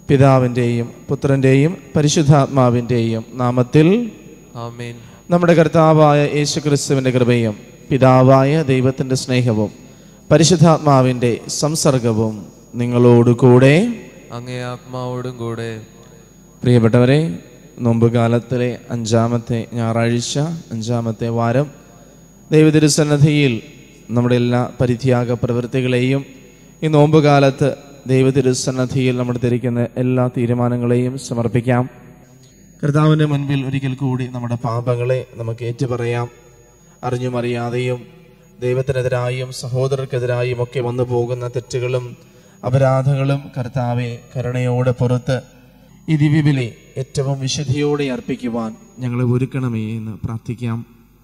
പിതാവിൻ്റെയും പുത്രൻ്റെയും പരിശുദ്ധാത്മാവിൻ്റെയും നാമത്തിൽ ആമേൻ നമ്മുടെ കർത്താവായ യേശു ക്രിസ്തുവിൻ്റെ കൃപയും പിതാവായ ദൈവത്തിൻ്റെ സ്നേഹവും പരിശുദ്ധാത്മാവിൻ്റെ സംസർഗവും നിങ്ങളോടുകൂടെ അങ്ങേ ആത്മാവോടും കൂടെ പ്രിയപ്പെട്ടവരെ നോമ്പുകാലത്തിലെ അഞ്ചാമത്തെ ഞായറാഴ്ച അഞ്ചാമത്തെ വാരം ദൈവതിരുസന്നധിയിൽ നമ്മുടെ എല്ലാ പരിത്യാഗ പ്രവൃത്തികളെയും ഈ നോമ്പുകാലത്ത് ദൈവതിരുസന്നധിയിൽ നമ്മൾ തിരിക്കുന്ന എല്ലാ തീരുമാനങ്ങളെയും സമർപ്പിക്കാം കർത്താവിൻ്റെ മുൻപിൽ ഒരിക്കൽ കൂടി നമ്മുടെ പാപങ്ങളെ നമുക്ക് ഏറ്റുപറയാം അറിഞ്ഞും അറിയാതെയും ദൈവത്തിനെതിരായും സഹോദരർക്കെതിരായും ഒക്കെ വന്നു പോകുന്ന തെറ്റുകളും അപരാധങ്ങളും കർത്താവെ കരുണയോടെ പുറത്ത് ഈ ദിവ്യബലി ഏറ്റവും വിശുദ്ധിയോടെ അർപ്പിക്കുവാൻ ഞങ്ങളെ ഒരുക്കണമേ എന്ന് പ്രാർത്ഥിക്കാം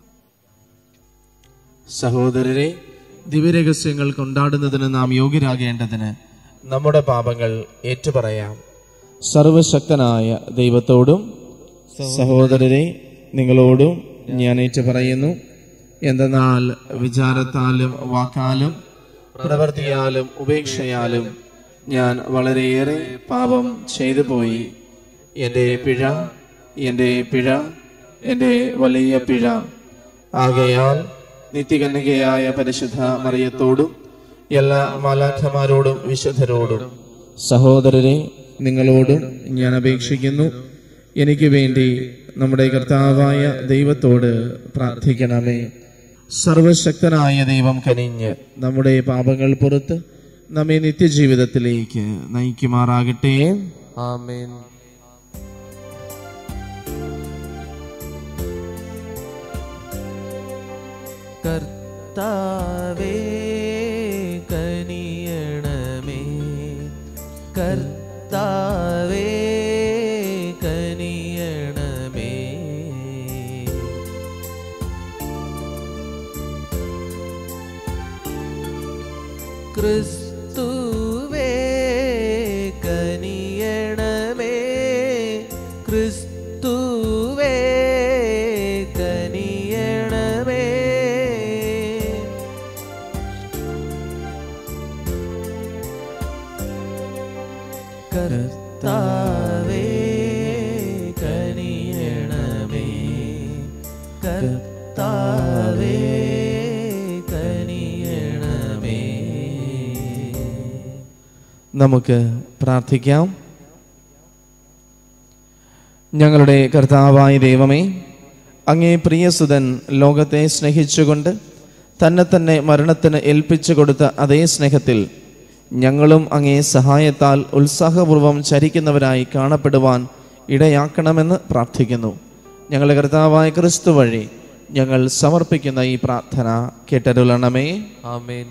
സഹോദരരെ ദിവ്യരഹസ്യങ്ങൾ കൊണ്ടാടുന്നതിന് നാം യോഗ്യരാകേണ്ടതിന് നമ്മുടെ പാപങ്ങൾ ഏറ്റുപറയാം സർവശക്തനായ ദൈവത്തോടും സഹോദരരെ നിങ്ങളോടും ഞാൻ ഏറ്റുപറയുന്നു എന്തെന്നാൽ വിചാരത്താലും വാക്കാലും പ്രവൃത്തിയാലും ഉപേക്ഷയാലും ഞാൻ വളരെയേറെ പാപം ചെയ്തു പോയി എൻ്റെ പിഴ എൻ്റെ പിഴ എൻ്റെ വലിയ പിഴ ആകയാൽ നിത്യകന്യകയായ പരിശുദ്ധ മറിയത്തോടും എല്ലാ മാലാഖമാരോടും വിശുദ്ധരോടും സഹോദരരെ നിങ്ങളോടും ഞാൻ അപേക്ഷിക്കുന്നു എനിക്ക് വേണ്ടി നമ്മുടെ കർത്താവായ ദൈവത്തോട് പ്രാർത്ഥിക്കണമേ സർവശക്തനായ ദൈവം കനിഞ്ഞ് നമ്മുടെ പാപങ്ങൾ പുറത്ത് നമ്മെ നിത്യജീവിതത്തിലേക്ക് നയിക്കുമാറാകട്ടെ ആമേൻ കർത്താവേ കനിയണമേ കർത്താവേ കനിയണമേ ക്രിസ്തുവേ കനിയണമേ ക്രിസ്തുവേ കനിയണമേ കർത്താവേ കനിയണമേ കർത്താവേ കനിയണമേ നമുക്ക് പ്രാർത്ഥിക്കാം ഞങ്ങളുടെ കർത്താവായ ദൈവമേ അങ്ങേ പ്രിയസുതൻ ലോകത്തെ സ്നേഹിച്ചുകൊണ്ട് തന്നെ തന്നെ മരണത്തിന് ഏൽപ്പിച്ചു കൊടുത്ത അതേ സ്നേഹത്തിൽ ഞങ്ങളും അങ്ങേ സഹായത്താൽ ഉത്സാഹപൂർവം ചരിക്കുന്നവരായി കാണപ്പെടുവാൻ ഇടയാക്കണമെന്ന് പ്രാർത്ഥിക്കുന്നു ഞങ്ങളുടെ കർത്താവായ ക്രിസ്തു വഴി ഞങ്ങൾ സമർപ്പിക്കുന്ന ഈ പ്രാർത്ഥന കേട്ടരുളണമേ ആമേൻ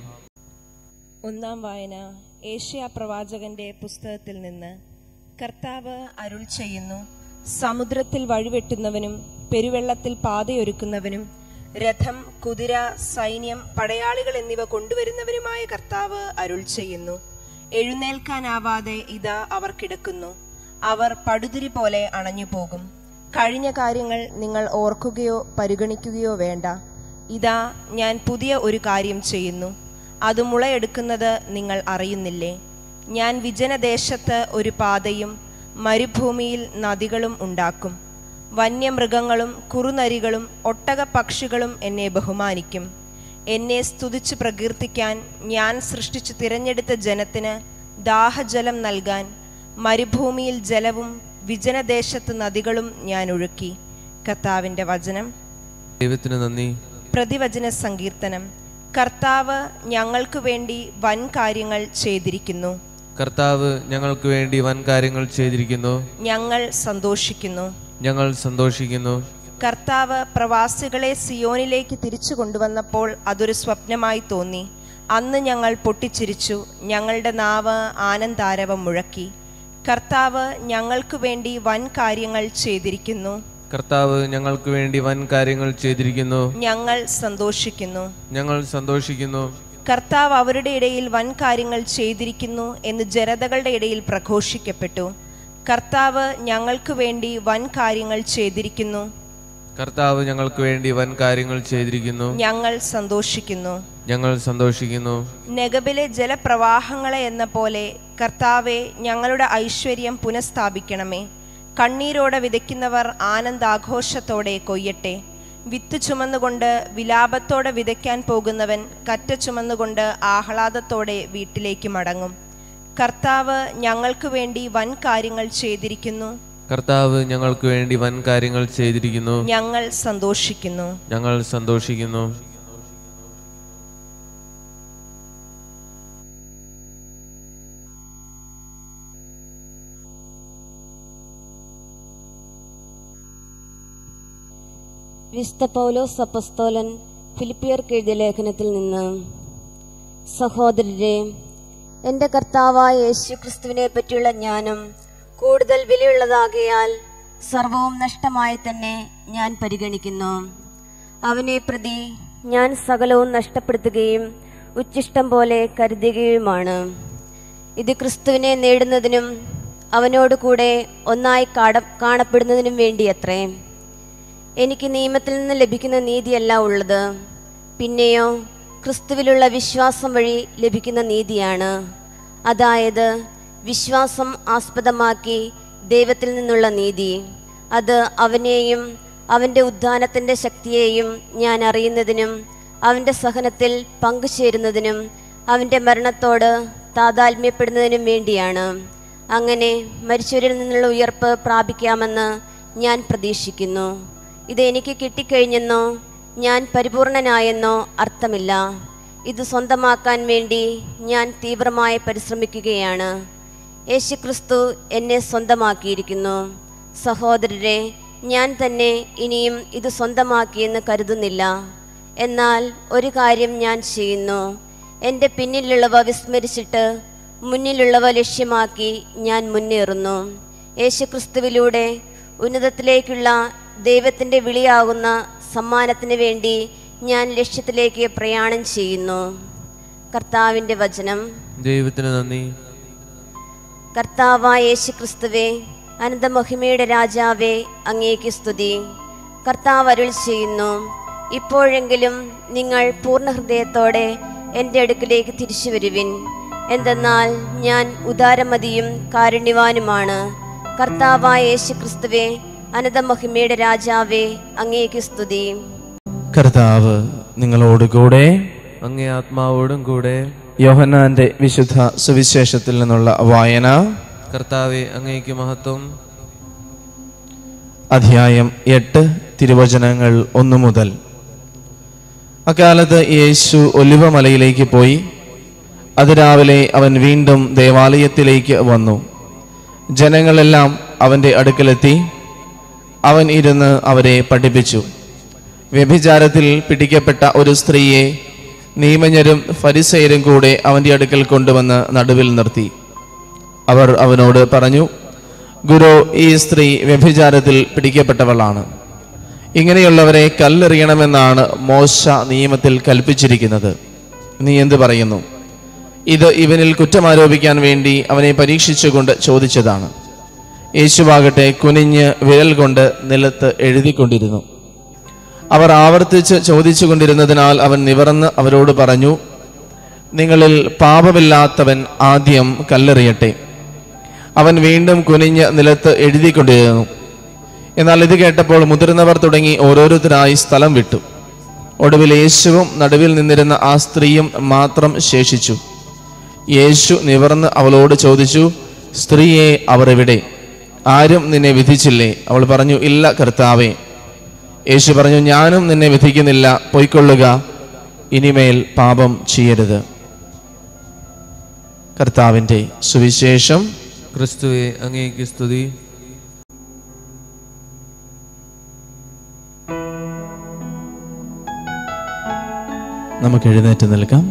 ഒന്നാം വായന ഏഷ്യ പ്രവാചകന്റെ പുസ്തകത്തിൽ നിന്ന് കർത്താവ് അരുൾ ചെയ്യുന്നു സമുദ്രത്തിൽ വഴിവെട്ടുന്നവനും പെരുവെള്ളത്തിൽ പാതയൊരുക്കുന്നവനും രഥം കുതിര സൈന്യം പടയാളികൾ എന്നിവ കൊണ്ടുവരുന്നവനുമായ കർത്താവ് അരുൾ ചെയ്യുന്നു എഴുന്നേൽക്കാനാവാതെ ഇതാ അവർ കിടക്കുന്നു അവർ പടുതിരി പോലെ അണഞ്ഞുപോകും കഴിഞ്ഞ കാര്യങ്ങൾ നിങ്ങൾ ഓർക്കുകയോ പരിഗണിക്കുകയോ വേണ്ട ഇതാ ഞാൻ പുതിയ ഒരു കാര്യം ചെയ്യുന്നു അത് മുളയെടുക്കുന്നത് നിങ്ങൾ അറിയുന്നില്ലേ ഞാൻ വിജനദേശത്ത് ഒരു പാതയും മരുഭൂമിയിൽ നദികളും ഉണ്ടാക്കും വന്യമൃഗങ്ങളും കുറുനരികളും ഒട്ടകപക്ഷികളും എന്നെ ബഹുമാനിക്കും എന്നെ സ്തുതിച്ച് പ്രകീർത്തിക്കാൻ ഞാൻ സൃഷ്ടിച്ചു തിരഞ്ഞെടുത്ത ജനത്തിന് ദാഹജലം നൽകാൻ മരുഭൂമിയിൽ ജലവും വിജനദേശത്ത് നദികളും ഞാൻ ഒഴുക്കി കർത്താവിന്റെ വചനം ദൈവത്തിന് നന്ദി പ്രതിവചന സങ്കീർത്തനം കർത്താവ് ഞങ്ങൾക്ക് വേണ്ടി വൻ കാര്യങ്ങൾ ചെയ്തിരിക്കുന്നു കർത്താവ് ഞങ്ങൾക്ക് വേണ്ടി വൻ കാര്യങ്ങൾ ചെയ്തിരിക്കുന്നു ഞങ്ങൾ സന്തോഷിക്കുന്നു ഞങ്ങൾ സന്തോഷിക്കുന്നു കർത്താവ് പ്രവാസികളെ സിയോനിലേക്ക് തിരിച്ചു കൊണ്ടുവന്നപ്പോൾ അതൊരു സ്വപ്നമായി തോന്നി അന്ന് ഞങ്ങൾ പൊട്ടിച്ചിരിച്ചു ഞങ്ങളുടെ നാവ് ആനന്ദാരവം മുഴക്കി കർത്താവ് ഞങ്ങൾക്ക് വേണ്ടി വൻ കാര്യങ്ങൾ ചെയ്തിരിക്കുന്നു കർത്താവ് ഞങ്ങൾക്ക് വേണ്ടി വൻ കാര്യങ്ങൾ ചെയ്തിരിക്കുന്നു ഞങ്ങൾ സന്തോഷിക്കുന്നു ഞങ്ങൾ സന്തോഷിക്കുന്നു കർത്താവ് അവരുടെ ഇടയിൽ വൻ കാര്യങ്ങൾ ചെയ്തിരിക്കുന്നു എന്ന് ജനതകളുടെ ഇടയിൽ പ്രഘോഷിക്കപ്പെട്ടു കർത്താവ് ഞങ്ങൾക്ക് വേണ്ടി വൻ കാര്യങ്ങൾ ചെയ്തിരിക്കുന്നു കർത്താവ് ഞങ്ങൾക്ക് വേണ്ടി വൻ കാര്യങ്ങൾ ചെയ്തിരിക്കുന്നു ഞങ്ങൾ സന്തോഷിക്കുന്നു ഞങ്ങൾ സന്തോഷിക്കുന്നു നെഗബിലെ ജലപ്രവാഹങ്ങളെ എന്ന പോലെ കർത്താവെ ഞങ്ങളുടെ ഐശ്വര്യം പുനഃസ്ഥാപിക്കണമേ കണ്ണീരോടെ വിതയ്ക്കുന്നവർ ആനന്ദാഘോഷത്തോടെ കൊയ്യട്ടെ വിത്ത് ചുമന്നുകൊണ്ട് വിലാപത്തോടെ വിതയ്ക്കാൻ പോകുന്നവൻ കറ്റ ചുമന്നുകൊണ്ട് ആഹ്ലാദത്തോടെ വീട്ടിലേക്ക് മടങ്ങും കർത്താവ് ഞങ്ങൾക്ക് വേണ്ടി വൻ കാര്യങ്ങൾ ചെയ്തിരിക്കുന്നു കർത്താവ് ഞങ്ങൾക്ക് വേണ്ടി വൻ കാര്യങ്ങൾ ചെയ്തിരിക്കുന്നു ഞങ്ങൾ സന്തോഷിക്കുന്നു ഞങ്ങൾ സന്തോഷിക്കുന്നു വിശുദ്ധ പൗലോസ് അപ്പസ്തോലൻ ഫിലിപ്പിയർക്ക് എഴുതിയ ലേഖനത്തിൽ നിന്ന് സഹോദരരെ എന്റെ കർത്താവായ യേശു ക്രിസ്തുവിനെ പറ്റിയുള്ള ജ്ഞാനം കൂടുതൽ വിലയുള്ളതാകയാൽ സർവവും നഷ്ടമായി തന്നെ ഞാൻ പരിഗണിക്കുന്നു അവനെ പ്രതി ഞാൻ സകലവും നഷ്ടപ്പെടുത്തുകയും ഉച്ചിഷ്ടം പോലെ കരുതുകയുമാണ് ഇത് ക്രിസ്തുവിനെ നേടുന്നതിനും അവനോട് കൂടെ ഒന്നായി കാട- കാണപ്പെടുന്നതിനും വേണ്ടിയത്രേ എനിക്ക് നിയമത്തിൽ നിന്ന് ലഭിക്കുന്ന നീതിയല്ല ഉള്ളത് പിന്നെയോ ക്രിസ്തുവിലുള്ള വിശ്വാസം വഴി ലഭിക്കുന്ന നീതിയാണ് അതായത് വിശ്വാസം ആസ്പദമാക്കി ദൈവത്തിൽ നിന്നുള്ള നീതി അത് അവനെയും അവൻ്റെ ഉദ്ധാനത്തിൻ്റെ ശക്തിയെയും ഞാൻ അറിയുന്നതിനും അവൻ്റെ സഹനത്തിൽ പങ്കുചേരുന്നതിനും അവൻ്റെ മരണത്തോട് താതാത്മ്യപ്പെടുന്നതിനും വേണ്ടിയാണ് അങ്ങനെ മരിച്ചവരിൽ നിന്നുള്ള ഉയർപ്പ് പ്രാപിക്കാമെന്ന് ഞാൻ പ്രതീക്ഷിക്കുന്നു ഇത് എനിക്ക് കിട്ടിക്കഴിഞ്ഞെന്നോ ഞാൻ പരിപൂർണനായെന്നോ അർത്ഥമില്ല ഇത് സ്വന്തമാക്കാൻ വേണ്ടി ഞാൻ തീവ്രമായി പരിശ്രമിക്കുകയാണ് യേശുക്രിസ്തു എന്നെ സ്വന്തമാക്കിയിരിക്കുന്നു സഹോദരരെ ഞാൻ തന്നെ ഇനിയും ഇത് സ്വന്തമാക്കിയെന്ന് കരുതുന്നില്ല എന്നാൽ ഒരു കാര്യം ഞാൻ ചെയ്യുന്നു എൻ്റെ പിന്നിലുള്ളവ വിസ്മരിച്ചിട്ട് മുന്നിലുള്ളവ ലക്ഷ്യമാക്കി ഞാൻ മുന്നേറുന്നു യേശുക്രിസ്തുവിലൂടെ ഉന്നതത്തിലേക്കുള്ള ദൈവത്തിൻ്റെ വിളിയാകുന്ന സമ്മാനത്തിന് വേണ്ടി ഞാൻ ലക്ഷ്യത്തിലേക്ക് പ്രയാണം ചെയ്യുന്നു കർത്താവിൻ്റെ വചനം ദൈവത്തിന് നന്ദി കർത്താവായ യേശുക്രിസ്തുവേ അനന്തമഹിമയുടെ രാജാവേ അങ്ങേക്ക് സ്തുതി കർത്താവ് അരുൾ ചെയ്യുന്നു ഇപ്പോഴെങ്കിലും നിങ്ങൾ പൂർണ്ണ ഹൃദയത്തോടെ എൻ്റെ അടുക്കിലേക്ക് തിരിച്ചു വരുവിൻ എന്തെന്നാൽ ഞാൻ ഉദാരമതിയും കാരുണ്യവാനുമാണ് കർത്താവായ യേശുക്രിസ്തുവേ അനന്തമഹിമയുടെ രാജാവേ അങ്ങേക്ക് സ്തുതി കർത്താവ് നിങ്ങളോട് കൂടെ അങ്ങേ ആത്മാവോടും കൂടെ യോഹന്നാന്റെ വിശുദ്ധ സുവിശേഷത്തിൽ നിന്നുള്ള വായന കർത്താവെ അങ്ങേക്ക് മഹത്വം അധ്യായം എട്ട് തിരുവചനങ്ങൾ ഒന്നു മുതൽ അക്കാലത്ത് യേശു ഒലിവമലയിലേക്ക് പോയി അതിരാവിലെ അവൻ വീണ്ടും ദേവാലയത്തിലേക്ക് വന്നു ജനങ്ങളെല്ലാം അവൻ്റെ അടുക്കലെത്തി അവൻ ഇരുന്ന് അവരെ പഠിപ്പിച്ചു വ്യഭിചാരത്തിൽ പിടിക്കപ്പെട്ട ഒരു സ്ത്രീയെ നിയമജ്ഞരും ഫരിസയരും കൂടെ അവൻ്റെ അടുക്കൽ കൊണ്ടുവന്ന് നടുവിൽ നിർത്തി അവർ അവനോട് പറഞ്ഞു ഗുരു ഈ സ്ത്രീ വ്യഭിചാരത്തിൽ പിടിക്കപ്പെട്ടവളാണ് ഇങ്ങനെയുള്ളവരെ കല്ലെറിയണമെന്നാണ് മോശ നിയമത്തിൽ കൽപ്പിച്ചിരിക്കുന്നത് നീ എന്ത് പറയുന്നു ഇത് ഇവനിൽ കുറ്റമാരോപിക്കാൻ വേണ്ടി അവനെ പരീക്ഷിച്ചുകൊണ്ട് ചോദിച്ചതാണ് യേശുവാകട്ടെ കുനിഞ്ഞ് വിരൽ കൊണ്ട് നിലത്ത് എഴുതിക്കൊണ്ടിരുന്നു അവർ ആവർത്തിച്ച് ചോദിച്ചു കൊണ്ടിരുന്നതിനാൽ അവൻ നിവർന്ന് അവരോട് പറഞ്ഞു നിങ്ങളിൽ പാപമില്ലാത്തവൻ ആദ്യം കല്ലെറിയട്ടെ അവൻ വീണ്ടും കുനിഞ്ഞ് നിലത്ത് എഴുതിക്കൊണ്ടിരുന്നു എന്നാൽ ഇത് കേട്ടപ്പോൾ മുതിർന്നവർ തുടങ്ങി ഓരോരുത്തരായി സ്ഥലം വിട്ടു ഒടുവിൽ യേശുവും നടുവിൽ നിന്നിരുന്ന ആ സ്ത്രീയും മാത്രം ശേഷിച്ചു യേശു നിവർന്ന് അവളോട് ചോദിച്ചു സ്ത്രീയെ അവർ എവിടെ ആരും നിന്നെ വിധിച്ചില്ലേ അവൾ പറഞ്ഞു ഇല്ല കർത്താവേ യേശു പറഞ്ഞു ഞാനും നിന്നെ വിധിക്കുന്നില്ല പൊയ്ക്കൊള്ളുക ഇനിമേൽ പാപം ചെയ്യരുത് കർത്താവിൻ്റെ സുവിശേഷം ക്രിസ്തുവെ അങ്ങേക്ക് സ്തുതി നമുക്ക് എഴുന്നേറ്റ് നിൽക്കാം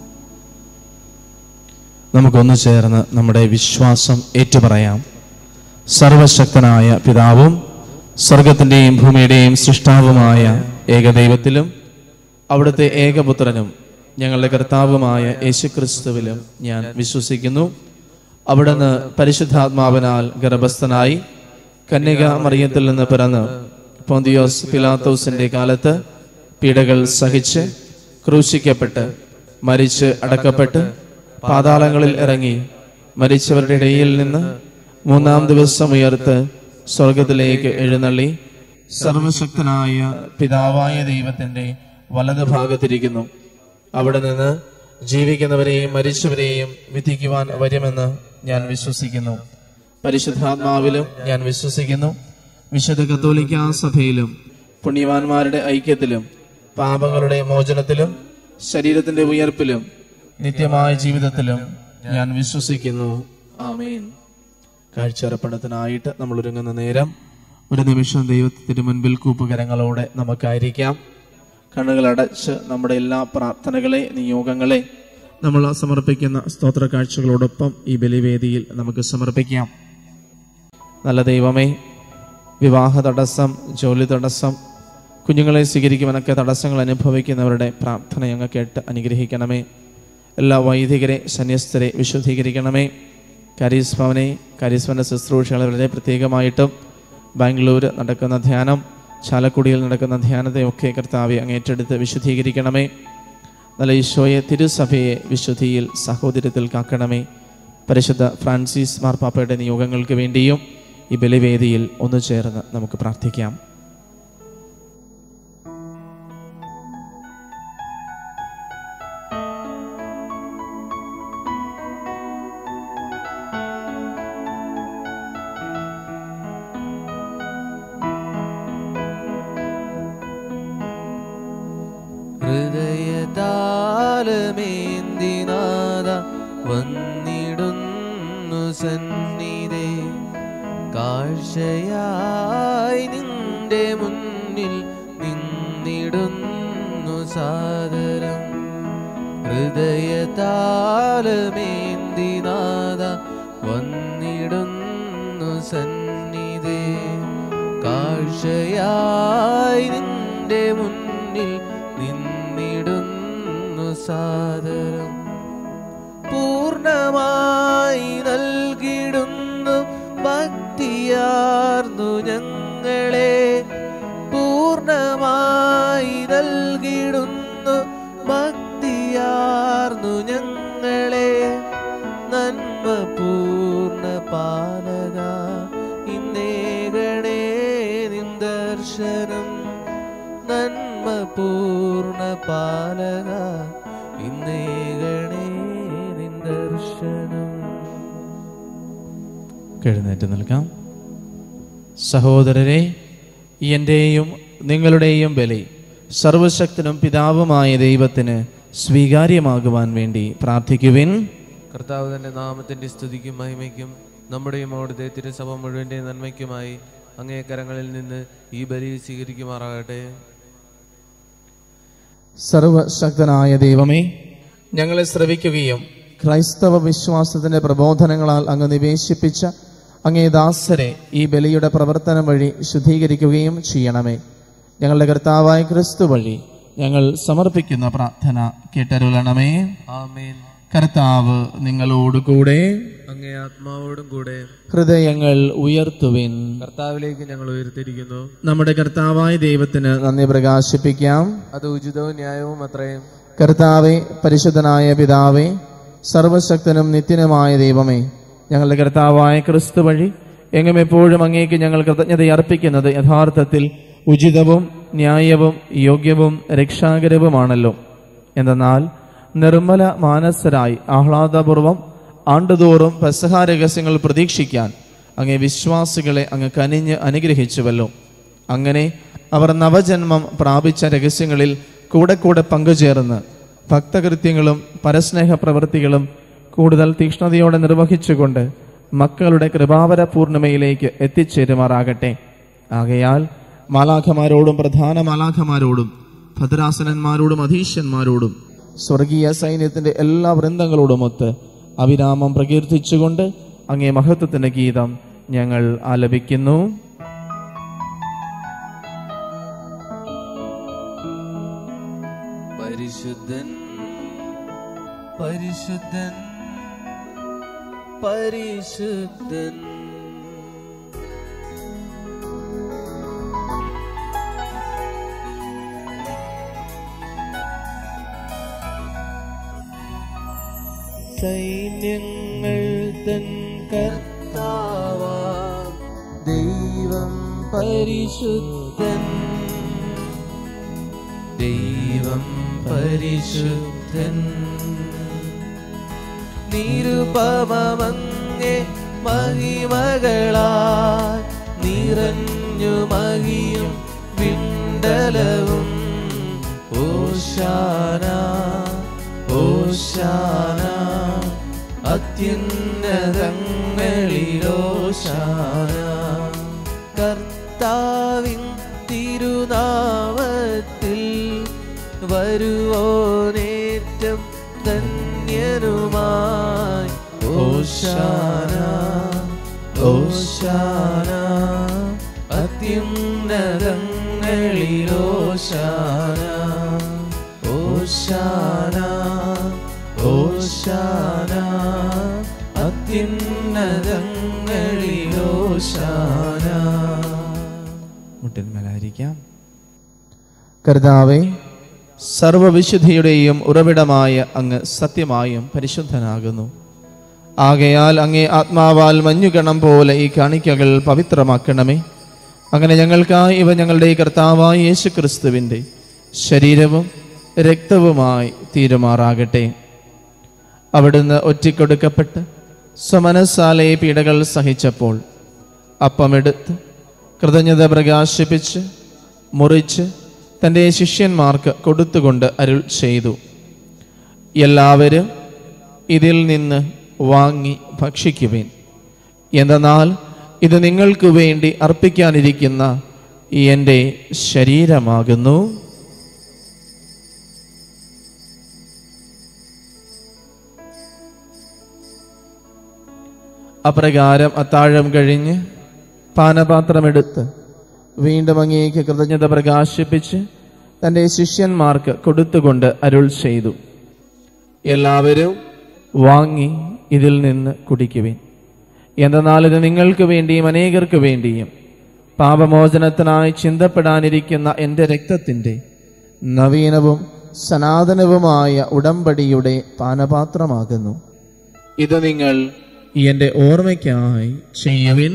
നമുക്കൊന്നു ചേർന്ന് നമ്മുടെ വിശ്വാസം ഏറ്റുപറയാം സർവശക്തനായ പിതാവും സ്വർഗത്തിൻ്റെയും ഭൂമിയുടെയും സൃഷ്ടാവുമായ ഏകദൈവത്തിലും അവിടുത്തെ ഏകപുത്രനും ഞങ്ങളുടെ കർത്താവുമായ യേശുക്രിസ്തുവിലും ഞാൻ വിശ്വസിക്കുന്നു അവിടുന്ന് പരിശുദ്ധാത്മാവിനാൽ ഗർഭസ്ഥനായി കന്യക മറിയത്തിൽ നിന്ന് പിറന്ന് പോന്തിയോസ് പിലാത്തോസിന്റെ കാലത്ത് പീഡകൾ സഹിച്ച് ക്രൂശിക്കപ്പെട്ട് മരിച്ച് അടക്കപ്പെട്ട് പാതാളങ്ങളിൽ ഇറങ്ങി മരിച്ചവരുടെ ഇടയിൽ നിന്ന് മൂന്നാം ദിവസം ഉയർത്ത് സ്വർഗത്തിലേക്ക് എഴുന്നള്ളി സർവശക്തനായ പിതാവായ ദൈവത്തിന്റെ വലത് ഭാഗത്തിരിക്കുന്നു അവിടെ നിന്ന് ജീവിക്കുന്നവരെയും മരിച്ചവരെയും വിധിക്കുവാൻ വരുമെന്ന് ഞാൻ വിശ്വസിക്കുന്നു പരിശുദ്ധാത്മാവിലും ഞാൻ വിശ്വസിക്കുന്നു വിശുദ്ധ കത്തോലിക്ക സഭയിലും പുണ്യവാന്മാരുടെ ഐക്യത്തിലും പാപങ്ങളുടെ മോചനത്തിലും ശരീരത്തിന്റെ ഉയർപ്പിലും നിത്യമായ ജീവിതത്തിലും ഞാൻ വിശ്വസിക്കുന്നു ആമേൻ കാഴ്ചയർപ്പണത്തിനായിട്ട് നമ്മൾ ഒരുങ്ങുന്ന നേരം ഒരു നിമിഷം ദൈവത്തിന് മുൻപിൽ കൂപ്പുകരങ്ങളോടെ നമുക്കായിരിക്കാം കണ്ണുകളടച്ച് നമ്മുടെ എല്ലാ പ്രാർത്ഥനകളെ നിയോഗങ്ങളെ നമ്മൾ സമർപ്പിക്കുന്ന സ്തോത്ര കാഴ്ചകളോടൊപ്പം ഈ ബലിവേദിയിൽ നമുക്ക് സമർപ്പിക്കാം നല്ല ദൈവമേ വിവാഹ തടസ്സം ജോലി തടസ്സം കുഞ്ഞുങ്ങളെ സ്വീകരിക്കുവാനൊക്കെ തടസ്സങ്ങൾ അനുഭവിക്കുന്നവരുടെ പ്രാർത്ഥന ഞങ്ങൾ കേട്ട് അനുഗ്രഹിക്കണമേ എല്ലാ വൈദികരെ സന്യസ്തരെ വിശുദ്ധീകരിക്കണമേ കരീസ് ഭവനെ കരീസ് ഭവന ശുശ്രൂഷകളെ വളരെ പ്രത്യേകമായിട്ടും ബാംഗ്ലൂർ നടക്കുന്ന ധ്യാനം ചാലക്കുടിയിൽ നടക്കുന്ന ധ്യാനത്തെയൊക്കെ കർത്താവെ അങ്ങേറ്റെടുത്ത് വിശുദ്ധീകരിക്കണമേ നല്ല ഈശോയെ തിരുസഭയെ വിശുദ്ധിയിൽ സഹോദര്യത്തിൽ കാക്കണമേ പരിശുദ്ധ ഫ്രാൻസിസ് മാർപ്പാപ്പയുടെ നിയോഗങ്ങൾക്ക് വേണ്ടിയും ഈ ബലിവേദിയിൽ ഒന്നു ചേർന്ന് നമുക്ക് പ്രാർത്ഥിക്കാം ഹൃദയതാലമേന്തിനാഥ വന്നിടുന്നു സന്നിധേ കാഴ്ചയായി നിന്റെ മുന്നിൽ നിന്നിടുന്നു സാദരം ഹൃദയതാലമേന്തിനാഥ വന്നിടുന്നു സന്നിധേ കാഴ്ചയായി നിന്റെ മുന്നിൽ നിന്നിടുന്നു സാദരം പൂർണ്ണമായി നൽകിടുന്നു ഭക്തിയാർന്നു ഞങ്ങളെ പൂർണ്ണമായി നൽകിടുന്നു ഭക്തിയാർന്നു ഞങ്ങളെ നന്മ പൂർണ്ണ പാലക ഇന്നേകണേ നിന്ദർശനം നന്മ പൂർണ്ണ പാലക ഇന്നേകണേ നിന്ദർശനം എഴുന്നേറ്റ് നിൽക്കാം സഹോദരരെ എൻ്റെയും നിങ്ങളുടെയും ബലി സർവശക്തനും പിതാവുമായ ദൈവത്തിന് സ്വീകാര്യമാകുവാൻ വേണ്ടി പ്രാർത്ഥിക്കുവിൻ കർത്താവ് തന്റെ നാമത്തിന്റെ സ്തുതിക്കും മഹിമയ്ക്കും നമ്മുടെയും അവിടുത്തെ തിരുസഭ മുഴുവന്റെ നന്മയ്ക്കുമായി അങ്ങേ കരങ്ങളിൽ നിന്ന് ഈ ബലി സ്വീകരിക്കുമാറാകട്ടെ സർവശക്തനായ ദൈവമേ ഞങ്ങളെ ശ്രവിക്കുകയും ക്രൈസ്തവ വിശ്വാസത്തിന്റെ പ്രബോധനങ്ങളാൽ അങ്ങ് നിവേശിപ്പിച്ച അങ്ങേ ദാസരെ ഈ ബലിയുടെ പ്രവർത്തനം വഴി ശുദ്ധീകരിക്കുകയും ചെയ്യണമേ ഞങ്ങളുടെ കർത്താവായ ക്രിസ്തു വഴി ഞങ്ങൾ സമർപ്പിക്കുന്ന പ്രാർത്ഥന കേട്ടരുളണമേ ആമേൻ കർത്താവ് നിങ്ങളോടുകൂടെ അങ്ങേ ആത്മാവോടും കൂടെ ഹൃദയങ്ങൾ ഉയർത്തുവിൻ കർത്താവിലേക്ക് ഞങ്ങൾ ഉയർത്തിരിക്കുന്നു നമ്മുടെ കർത്താവായ ദൈവത്തിന് നന്ദി പ്രകാശിപ്പിക്കാം അത് ഉചിതവും ന്യായവും അത്രയും കർത്താവെ പരിശുദ്ധനായ പിതാവേ സർവശക്തനും നിത്യനുമായ ദൈവമേ ഞങ്ങളുടെ കർത്താവായ ക്രിസ്തു വഴി എങ്ങും എപ്പോഴും അങ്ങേക്ക് ഞങ്ങൾ കൃതജ്ഞത അർപ്പിക്കുന്നത് യഥാർത്ഥത്തിൽ ഉചിതവും ന്യായവും യോഗ്യവും രക്ഷാകരവുമാണല്ലോ എന്തെന്നാൽ നിർമ്മല മാനസരായി ആഹ്ലാദപൂർവം ആണ്ടുതോറും പെസഹ രഹസ്യങ്ങൾ പ്രതീക്ഷിക്കാൻ അങ്ങേ വിശ്വാസികളെ അങ്ങ് കനിഞ്ഞ് അനുഗ്രഹിച്ചുവല്ലോ അങ്ങനെ അവർ നവജന്മം പ്രാപിച്ച രഹസ്യങ്ങളിൽ കൂടെ കൂടെ പങ്കുചേർന്ന് ഭക്തകൃത്യങ്ങളും പരസ്നേഹ പ്രവൃത്തികളും കൂടുതൽ തീക്ഷ്ണതയോടെ നിർവഹിച്ചുകൊണ്ട് മക്കളുടെ കൃപാവര പൂർണിമയിലേക്ക് എത്തിച്ചേരുമാറാകട്ടെ ആകയാൽ മാലാഖമാരോടും പ്രധാന മാലാഖമാരോടും ഭദ്രാസനന്മാരോടും അധീശന്മാരോടും സ്വർഗീയ സൈന്യത്തിന്റെ എല്ലാ വൃന്ദങ്ങളോടുമൊത്ത് അവിരാമം പ്രകീർത്തിച്ചുകൊണ്ട് അങ്ങേ മഹത്വത്തിന്റെ ഗീതം ഞങ്ങൾ ആലപിക്കുന്നു പരിശുദ്ധൻ പരിശുദ്ധൻ പരിശുദ്ധൻ സൈന്യങ്ങൾ ഞങ്ങൾ തൻ കർത്താവാ ദൈവം പരിശുദ്ധൻ ദൈവം പരിശുദ്ധൻ നിരുപമങ്ങെ മഹിമകളാൽ നിറഞ്ഞു മഹിയും വിണ്ടലവും ഓശാന ഓശാന അത്യുന്നതങ്ങളിലോശാന കർത്താവിൻ തിരുനാമത്തിൽ വരുവോനേറ്റം ധന്യനുമായി ഓശാന ഓശാന അത്യുന്നതങ്ങളിലോശാന ഓശാന ഓശാന അത്യുന്നതങ്ങളിലോശാന മുട്ടിന്മേലായിരിക്കാം കർത്താവെ സർവവിശുദ്ധിയുടെയും ഉറവിടമായ അങ്ങ് സത്യമായും പരിശുദ്ധനാകുന്നു ആകയാൽ അങ്ങേ ആത്മാവാൽ മഞ്ഞുകണം പോലെ ഈ കാണിക്കകൾ പവിത്രമാക്കണമേ അങ്ങനെ ഞങ്ങൾക്കായി ഇവ ഞങ്ങളുടെ കർത്താവായ യേശു ക്രിസ്തുവിൻ്റെ ശരീരവും രക്തവുമായി തീരുമാറാകട്ടെ അവിടുന്ന് ഒറ്റിക്കൊടുക്കപ്പെട്ട് സ്വമനസാലെ പീഡകൾ സഹിച്ചപ്പോൾ അപ്പമെടുത്ത് കൃതജ്ഞത പ്രകാശിപ്പിച്ച് മുറിച്ച് തൻ്റെ ശിഷ്യന്മാർക്ക് കൊടുത്തുകൊണ്ട് അരുൾ ചെയ്തു എല്ലാവരും ഇതിൽ നിന്ന് വാങ്ങി ഭക്ഷിക്കുവേൻ എന്തെന്നാൽ ഇത് നിങ്ങൾക്ക് വേണ്ടി അർപ്പിക്കാനിരിക്കുന്ന എൻ്റെ ശരീരമാകുന്നു അപ്രകാരം അത്താഴം കഴിഞ്ഞ് പാനപാത്രമെടുത്ത് വീണ്ടും അങ്ങേക്ക് കൃതജ്ഞത പ്രകാശിപ്പിച്ച് തൻ്റെ ശിഷ്യന്മാർക്ക് കൊടുത്തുകൊണ്ട് അരുൾ ചെയ്തു എല്ലാവരും വാങ്ങി ഇതിൽ നിന്ന് കുടിക്കുവിൻ എന്തെന്നാൽ ഇത് നിങ്ങൾക്ക് വേണ്ടിയും അനേകർക്ക് വേണ്ടിയും പാപമോചനത്തിനായി ചിന്തപ്പെടാനിരിക്കുന്ന എൻ്റെ രക്തത്തിൻ്റെ നവീനവും സനാതനവുമായ ഉടമ്പടിയുടെ പാനപാത്രമാകുന്നു ഇത് നിങ്ങൾ എൻ്റെ ഓർമ്മയ്ക്കായി ചെയ്യുവിൻ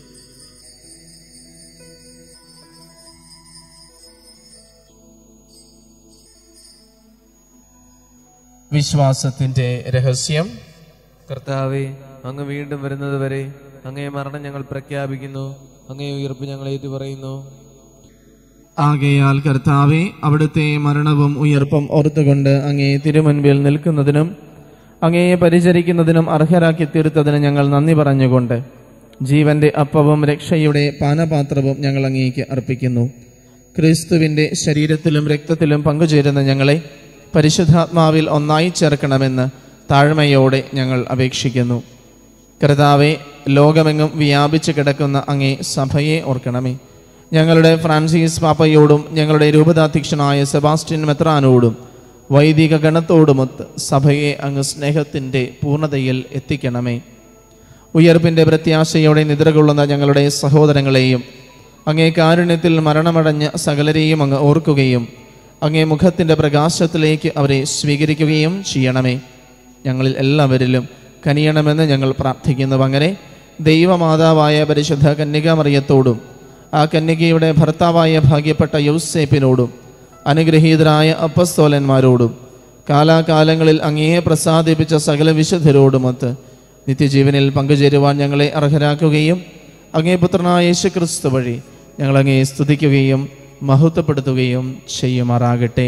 വിശ്വാസത്തിന്റെ രഹസ്യം കർത്താവെ അങ്ങ് വീണ്ടും വരുന്നത് വരെ അങ്ങേ മരണം ഞങ്ങൾ പ്രഖ്യാപിക്കുന്നു അങ്ങേ ഉയർപ്പ് ഞങ്ങൾ ഏറ്റുപറയുന്നു ആകയാൽ കർത്താവെ അവിടുത്തെ മരണവും ഉയർപ്പും ഓർത്തുകൊണ്ട് അങ്ങേ തിരുമുൻപിൽ നിൽക്കുന്നതിനും അങ്ങയെ പരിചരിക്കുന്നതിനും അർഹരാക്കി തീർത്തതിന് ഞങ്ങൾ നന്ദി പറഞ്ഞുകൊണ്ട് ജീവന്റെ അപ്പവും രക്ഷയുടെ പാനപാത്രവും ഞങ്ങൾ അങ്ങേക്ക് അർപ്പിക്കുന്നു ക്രിസ്തുവിന്റെ ശരീരത്തിലും രക്തത്തിലും പങ്കുചേരുന്ന ഞങ്ങളെ പരിശുദ്ധാത്മാവിൽ ഒന്നായി ചേർക്കണമെന്ന് താഴ്മയോടെ ഞങ്ങൾ അപേക്ഷിക്കുന്നു കർത്താവെ ലോകമെങ്ങും വ്യാപിച്ചു കിടക്കുന്ന അങ്ങേ സഭയെ ഓർക്കണമേ ഞങ്ങളുടെ ഫ്രാൻസിസ് പാപ്പയോടും ഞങ്ങളുടെ രൂപതാധ്യക്ഷനായ സെബാസ്റ്റ്യൻ മെത്രാനോടും വൈദിക ഗണത്തോടുമൊത്ത് സഭയെ അങ്ങ് സ്നേഹത്തിൻ്റെ പൂർണ്ണതയിൽ എത്തിക്കണമേ ഉയർപ്പിൻ്റെ പ്രത്യാശയോടെ നിദ്രകൊള്ളുന്ന ഞങ്ങളുടെ സഹോദരങ്ങളെയും അങ്ങേ കാരുണ്യത്തിൽ മരണമടഞ്ഞ സകലരെയും അങ്ങ് ഓർക്കുകയും അങ്ങേ മുഖത്തിൻ്റെ പ്രകാശത്തിലേക്ക് അവരെ സ്വീകരിക്കുകയും ചെയ്യണമേ ഞങ്ങളിൽ എല്ലാവരിലും കനിയണമെന്ന് ഞങ്ങൾ പ്രാർത്ഥിക്കുന്നു അങ്ങനെ ദൈവമാതാവായ പരിശുദ്ധ കന്യകാമറിയത്തോടും ആ കന്യകയുടെ ഭർത്താവായ ഭാഗ്യപ്പെട്ട യൗസേപ്പിനോടും അനുഗ്രഹീതരായ അപ്പസ്തോലന്മാരോടും കാലാകാലങ്ങളിൽ അങ്ങയെ പ്രസാദിപ്പിച്ച സകല വിശുദ്ധരോടുമൊത്ത് നിത്യജീവനിൽ പങ്കുചേരുവാൻ ഞങ്ങളെ അർഹരാക്കുകയും അങ്ങേ പുത്രനായ യേശു ക്രിസ്തു വഴി ഞങ്ങൾ അങ്ങയെ സ്തുതിക്കുകയും മഹത്വപ്പെടുത്തുകയും ചെയ്യുമാറാകട്ടെ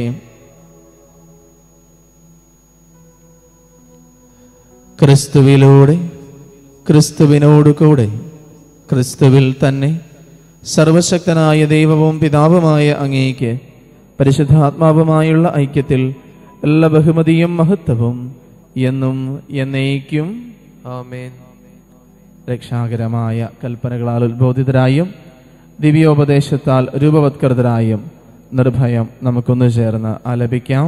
ക്രിസ്തുവിലൂടെ ക്രിസ്തുവിനോട് കൂടെ ക്രിസ്തുവിൽ തന്നെ സർവശക്തനായ ദൈവവും പിതാവുമായ അങ്ങേക്ക് പരിശുദ്ധാത്മാവുമായുള്ള ഐക്യത്തിൽ എല്ലാ ബഹുമതിയും മഹത്വവും എന്നും എന്നേക്കും ആമേൻ രക്ഷാകരമായ കൽപ്പനകളാൽ ഉത്ബോധിതരായും ദിവ്യോപദേശത്താൽ രൂപവത്കൃതരായും നിർഭയം നമുക്കൊന്നു ചേർന്ന് ആലപിക്കാം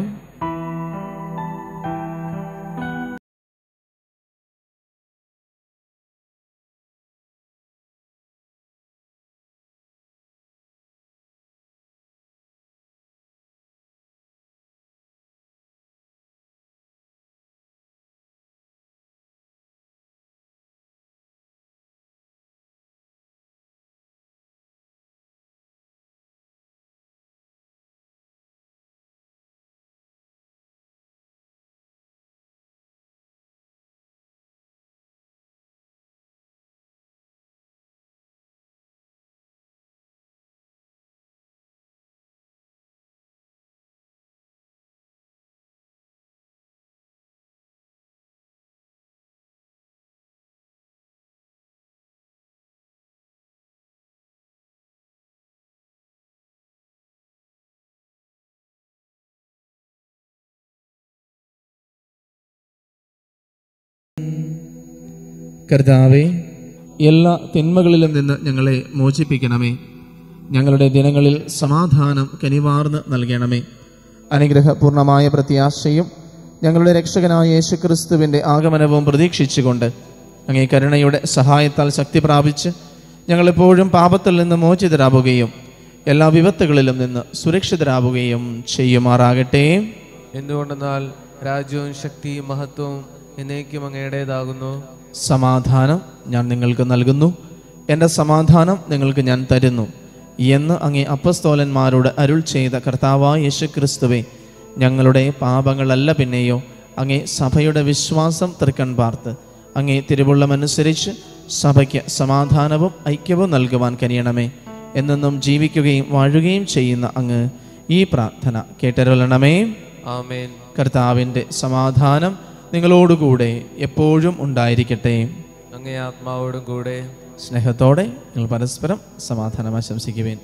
കർത്താവെ എല്ലാ തിന്മകളിലും നിന്ന് ഞങ്ങളെ മോചിപ്പിക്കണമേ ഞങ്ങളുടെ ദിനങ്ങളിൽ സമാധാനം കനിവാർന്ന് നൽകണമേ അനുഗ്രഹപൂർണമായ പ്രത്യാശയും ഞങ്ങളുടെ രക്ഷകനായ യേശുക്രിസ്തുവിന്റെ ആഗമനവും പ്രതീക്ഷിച്ചുകൊണ്ട് അങ്ങേ കരുണയുടെ സഹായത്താൽ ശക്തി പ്രാപിച്ച് ഞങ്ങളെപ്പോഴും പാപത്തിൽ നിന്ന് മോചിതരാവുകയും എല്ലാ വിപത്തുകളിലും നിന്ന് സുരക്ഷിതരാവുകയും ചെയ്യുമാറാകട്ടെ എന്തുകൊണ്ടെന്നാൽ രാജ്യവും ശക്തിയും മഹത്വവും എന്നേക്കും അങ്ങയുടേതാകുന്നു സമാധാനം ഞാൻ നിങ്ങൾക്ക് നൽകുന്നു എൻ്റെ സമാധാനം നിങ്ങൾക്ക് ഞാൻ തരുന്നു എന്ന് അങ്ങേ അപ്പസ്തോലന്മാരോട് അരുൾ ചെയ്ത കർത്താവായ യേശുക്രിസ്തുവെ ഞങ്ങളുടെ പാപങ്ങളല്ല പിന്നെയോ അങ്ങേ സഭയുടെ വിശ്വാസം തൃക്കൺ പാർത്ത് അങ്ങേ തിരുവുള്ളമനുസരിച്ച് സഭയ്ക്ക് സമാധാനവും ഐക്യവും നൽകുവാൻ കനിയണമേ എന്നെന്നും ജീവിക്കുകയും വാഴുകയും ചെയ്യുന്ന അങ്ങ് ഈ പ്രാർത്ഥന കേട്ടരുളണമേ ആമേൻ കർത്താവിൻ്റെ സമാധാനം നിങ്ങളോടുകൂടെ എപ്പോഴും ഉണ്ടായിരിക്കട്ടെ അങ്ങേ ആത്മാവോടും കൂടെ സ്നേഹത്തോടെ നിങ്ങൾ പരസ്പരം സമാധാനം ആശംസിക്കുവേൻ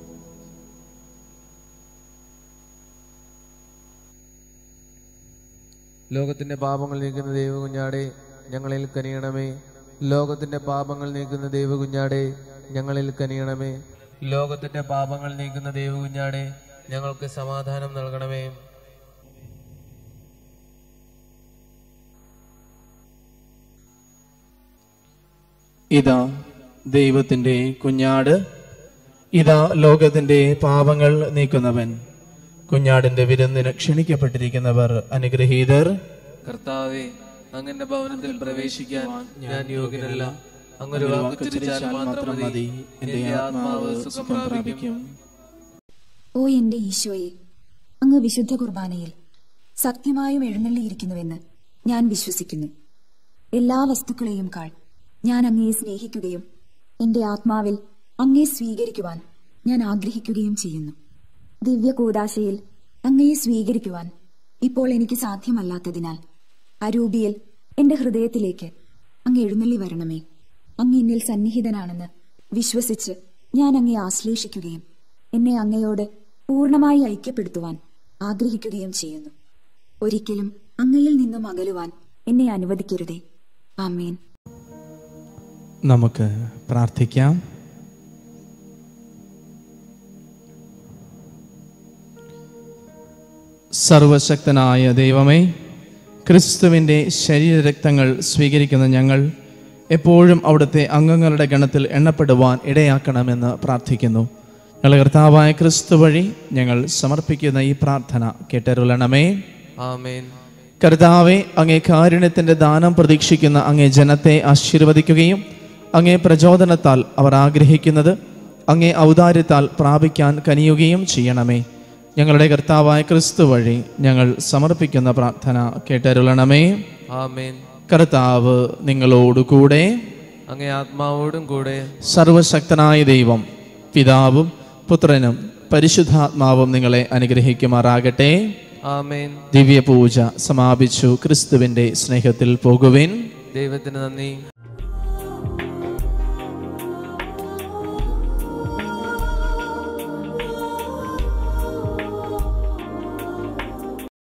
ലോകത്തിന്റെ പാപങ്ങൾ നീക്കുന്ന ദൈവകുഞ്ഞാടെ ഞങ്ങളിൽ കനിയണമേ ലോകത്തിന്റെ പാപങ്ങൾ നീക്കുന്ന ദൈവകുഞ്ഞാടെ ഞങ്ങളിൽ കനിയണമേ ലോകത്തിന്റെ പാപങ്ങൾ നീക്കുന്ന ദൈവകുഞ്ഞാടെ ഞങ്ങൾക്ക് സമാധാനം നൽകണമേ ഇതാ ദൈവത്തിൻ്റെ കുഞ്ഞാട് ഇതാ ലോകത്തിന്റെ പാപങ്ങൾ നീക്കുന്നവൻ കുഞ്ഞാടിന്റെ വിരുന്നിന് ക്ഷണിക്കപ്പെട്ടിരിക്കുന്നവർ അനുഗ്രഹീതർ കർത്താവെ അങ്ങന്റെ ഭവനത്തിൽ പ്രവേശിക്കാൻ ഞാൻ യോഗ്യനല്ല അങ്ങൊരു വാക്ക് ഉച്ചരിച്ചാൽ മാത്രം മതി എന്റെ ആത്മാവ് സുഖം പ്രാപിക്കും ഓ എന്റെ ഈശോയെ അങ്ങ് വിശുദ്ധ കുർബാനയിൽ സത്യമായും എഴുന്നള്ളിയിരിക്കുന്നുവെന്ന് ഞാൻ വിശ്വസിക്കുന്നു എല്ലാ വസ്തുക്കളെയും കാൾ ഞാൻ അങ്ങയെ സ്നേഹിക്കുകയും എന്റെ ആത്മാവിൽ അങ്ങയെ സ്വീകരിക്കുവാൻ ഞാൻ ആഗ്രഹിക്കുകയും ചെയ്യുന്നു ദിവ്യ കൂടാശയിൽ അങ്ങയെ സ്വീകരിക്കുവാൻ ഇപ്പോൾ എനിക്ക് സാധ്യമല്ലാത്തതിനാൽ അരൂപിയിൽ എന്റെ ഹൃദയത്തിലേക്ക് അങ്ങ് എഴുന്നള്ളി വരണമേ അങ്ങ് എന്നിൽ സന്നിഹിതനാണെന്ന് വിശ്വസിച്ച് ഞാൻ അങ്ങയെ ആശ്ലേഷിക്കുകയും എന്നെ അങ്ങയോട് പൂർണ്ണമായി ഐക്യപ്പെടുത്തുവാൻ ആഗ്രഹിക്കുകയും ചെയ്യുന്നു ഒരിക്കലും അങ്ങയിൽ നിന്നും അകലുവാൻ എന്നെ അനുവദിക്കരുതേ ആമേൻ നമുക്ക് പ്രാർത്ഥിക്കാം സർവശക്തനായ ദൈവമേ ക്രിസ്തുവിൻ്റെ ശരീരരക്തങ്ങൾ സ്വീകരിക്കുന്ന ഞങ്ങൾ എപ്പോഴും അവിടുത്തെ അംഗങ്ങളുടെ ഗണത്തിൽ എണ്ണപ്പെടുവാൻ ഇടയാക്കണമെന്ന് പ്രാർത്ഥിക്കുന്നു ഞങ്ങളുടെ കർത്താവായ ക്രിസ്തു വഴി ഞങ്ങൾ സമർപ്പിക്കുന്ന ഈ പ്രാർത്ഥന കേട്ടരുളണമേ ആമേൻ കർത്താവെ അങ്ങേ കാരുണ്യത്തിന്റെ ദാനം പ്രതീക്ഷിക്കുന്ന അങ്ങേ ജനത്തെ ആശീർവദിക്കുകയും അങ്ങേ പ്രചോദനത്താൽ അവർ ആഗ്രഹിക്കുന്നത് അങ്ങേ ഔദാര്യത്താൽ പ്രാപിക്കാൻ കനിയുകയും ചെയ്യണമേ ഞങ്ങളുടെ കർത്താവായ ക്രിസ്തു വഴി ഞങ്ങൾ സമർപ്പിക്കുന്ന പ്രാർത്ഥന കേട്ടരുളണമേ ആമേൻ കർത്താവ് നിങ്ങളോടുകൂടെ അങ്ങേ ആത്മാവോടും കൂടെ സർവശക്തനായ ദൈവം പിതാവും പുത്രനും പരിശുദ്ധാത്മാവും നിങ്ങളെ അനുഗ്രഹിക്കുമാറാകട്ടെ ആമേൻ ദിവ്യപൂജ സമാപിച്ചു ക്രിസ്തുവിന്റെ സ്നേഹത്തിൽ പോകുവിൻ ദൈവത്തിന് നന്ദി